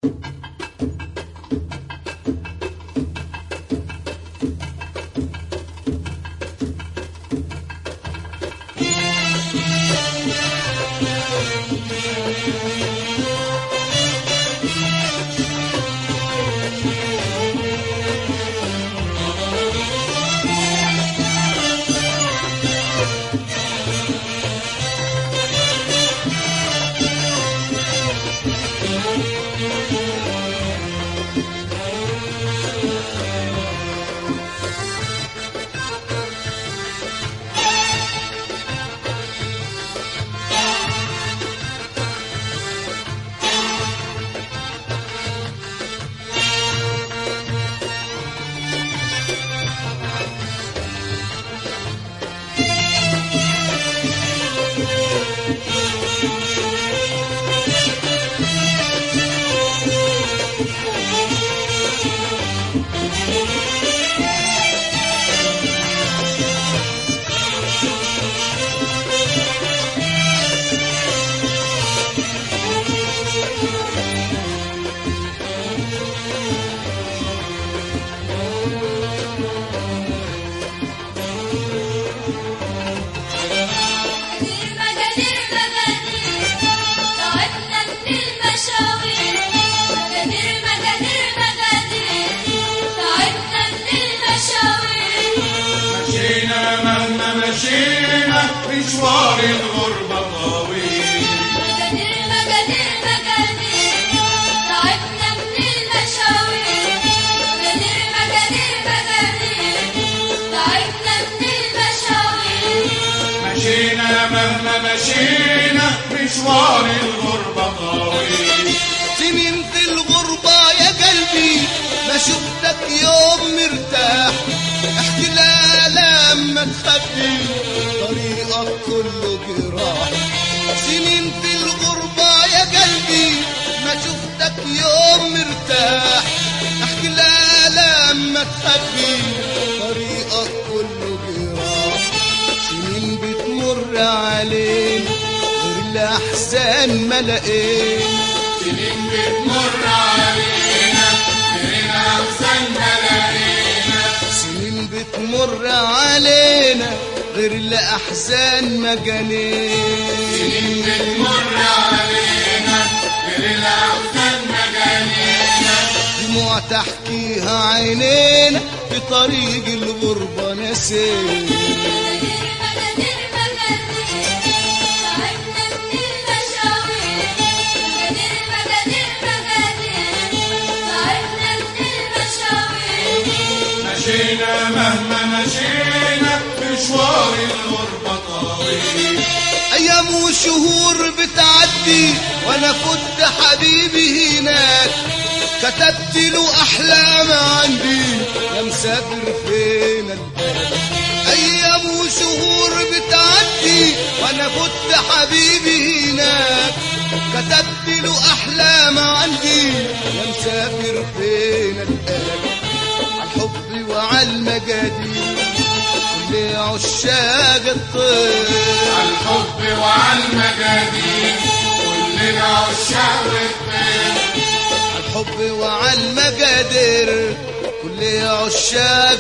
مشينا مهما مشينا مشوار الغربة طويل مجادير مجادير مجادير تعبنا من المشاوير مجادير مجادير مجادير تعبنا من المشاوير مشينا مهما مشينا مشوار الغربة طويل سنين في الغربة يا قلبي ما شفتك يوم مرتاح احكي لا لما تخبي طريقك كله جراح سنين في الغربة يا قلبي ما شفتك يوم مرتاح احكي لا لما تخبي طريقك كله جراح سنين بتمر علينا غير الأحزان ما لقينا سنين بتمر علينا غيرنا أحسن لقينا سنين بتمر علينا غير الأحزان ما جنينا سنين بتمر علينا غيرنا أحسن مجانينا دموع تحكيها عينينا في طريق الغربة نسينا مجادير مجادير تعبنا من المشاوير مجادير مجادير مجادير تعبنا من المشاوير مشينا مهما مشينا مشوار الغربة طويل أيام وشهور بتعدي وأنا كنت حبيبي هناك كتبت له أحلام عندي يا مسافر فين البال أيام وشهور بتعدي وأنا كنت حبيبي هناك كتبت له أحلام عندي يا مسافر فين البال عالحب وعالمجادير كل عشاق الطير الحب وعلى المجادير كلنا عشاق الطير الحب وعلى المقادير كل عشاق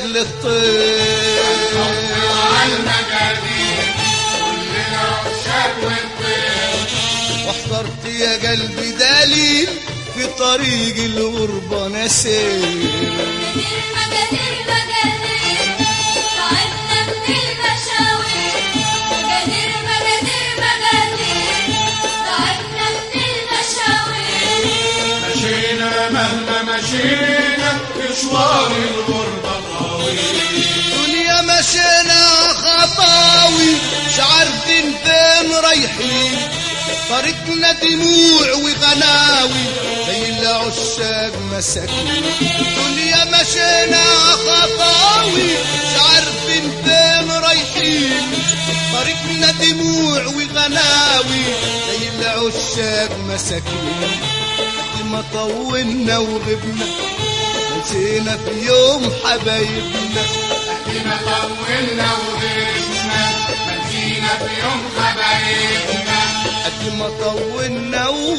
للطير وعلى المجادير كلنا عشاق الطير واحضرت يا قلبي دليل في طريق الغربة نسير مجادير مجادير تعبنا من المشاوير مجادير مجادير مجادير تعبنا من المشاوير مشينا مهما مشينا مشوار الغربة طويل دنيا مشينا خطاوي مش عارفين فين رايحين طريقنا دموع وغناوي زي العشاق مساكين دنيا مشينا خطاوي مش عارفين فين رايحين طريقنا دموع وغناوي زي العشاق مساكين قد ما طولنا وغبنا نسينا في يوم حبايبنا فينا طولنا وغيرنا مشينا في يوم حبايبنا قد ما طولنا وغبنا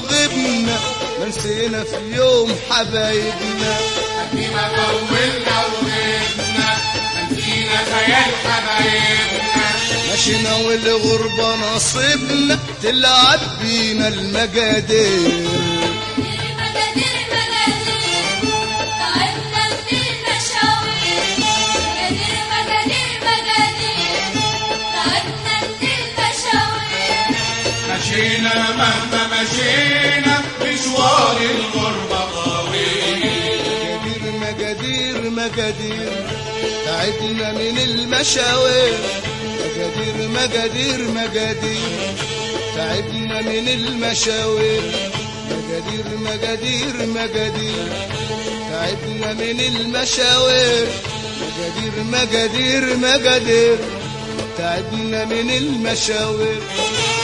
حبايبنا ما نسينا في يوم حبايبنا قديما طولنا وغبنا نسينا خيال حبايبنا مشينا والغربة نصيبنا تلعب بينا المجادير مجادير مجادير تعبنا من المشاوير مجادير مجادير مجادير تعبنا من المشاوير مشينا مهما مشينا مشوار الغربة طويل مجادير مجادير تعبنا من المشاوير مجادير مجادير مجادير تعبنا من المشاوير مجادير مجادير مجادير تعبنا من المشاوير مجادير مجادير مجادير تعبنا من المشاوير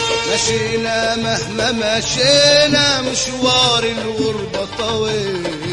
مشينا مهما مشينا مشوار الغربة طويل